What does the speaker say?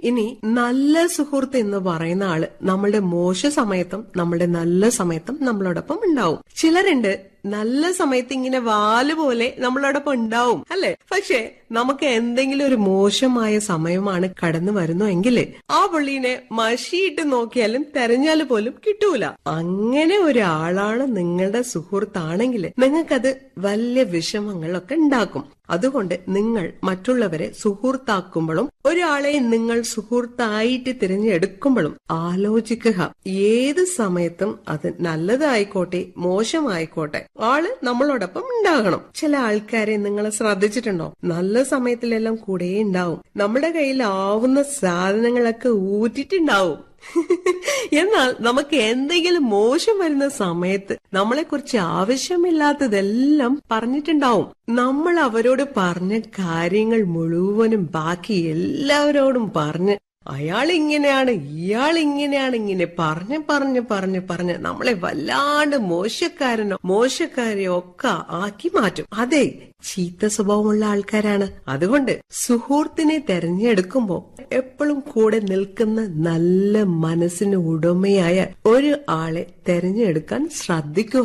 ഇനി നല്ല സുഹൃത്ത് എന്ന് പറയുന്ന ആള് നമ്മളുടെ മോശ സമയത്തും നമ്മളുടെ നല്ല സമയത്തും നമ്മളോടൊപ്പം ഉണ്ടാവും ചിലരുണ്ട് നല്ല സമയത്ത് ഇങ്ങനെ വാല് പോലെ നമ്മളോടൊപ്പം ഉണ്ടാവും അല്ലെ പക്ഷെ നമുക്ക് എന്തെങ്കിലും ഒരു മോശമായ സമയമാണ് കടന്നു വരുന്നതെങ്കിൽ ആ പുള്ളീനെ മഷിയിട്ട് നോക്കിയാലും തെരഞ്ഞാല് പോലും കിട്ടൂല അങ്ങനെ ഒരാളാണ് നിങ്ങളുടെ സുഹൃത്താണെങ്കിൽ നിങ്ങൾക്കത് വലിയ വിഷമങ്ങളൊക്കെ ഉണ്ടാക്കും അതുകൊണ്ട് നിങ്ങൾ മറ്റുള്ളവരെ സുഹൃത്താക്കുമ്പോഴും ഒരാളെ നിങ്ങൾ സുഹൃത്തായിട്ട് തിരഞ്ഞെടുക്കുമ്പോഴും ആലോചിക്കുക ഏത് സമയത്തും അത് നല്ലതായിക്കോട്ടെ മോശമായിക്കോട്ടെ ആള് നമ്മളോടൊപ്പം ഉണ്ടാകണം ചില ആൾക്കാരെ നിങ്ങൾ ശ്രദ്ധിച്ചിട്ടുണ്ടോ നല്ല സമയത്തിലെല്ലാം കൂടെ ഉണ്ടാവും നമ്മുടെ കയ്യിൽ ആവുന്ന സാധനങ്ങളൊക്കെ ഊറ്റിട്ടുണ്ടാവും എന്നാൽ നമുക്ക് എന്തെങ്കിലും മോശം വരുന്ന സമയത്ത് നമ്മളെ കുറിച്ച് ആവശ്യമില്ലാത്തതെല്ലാം പറഞ്ഞിട്ടുണ്ടാവും നമ്മൾ അവരോട് പറഞ്ഞ കാര്യങ്ങൾ മുഴുവനും ബാക്കി എല്ലാവരോടും പറഞ്ഞ് അയാൾ ഇങ്ങനെയാണ് ഇയാൾ ഇങ്ങനെയാണ് ഇങ്ങനെ പറഞ്ഞ് പറഞ്ഞ് പറഞ്ഞ് പറഞ്ഞ് നമ്മളെ വല്ലാണ്ട് മോശക്കാരനോ മോശക്കാരെയോ ഒക്കെ ആക്കി മാറ്റും അതെ ചീത്ത സ്വഭാവമുള്ള ആൾക്കാരാണ് അതുകൊണ്ട് സുഹൃത്തിനെ തെരഞ്ഞെടുക്കുമ്പോ എപ്പോഴും കൂടെ നിൽക്കുന്ന നല്ല മനസ്സിന് ഉടമയായ ഒരു ആളെ തെരഞ്ഞെടുക്കാൻ ശ്രദ്ധിക്കുക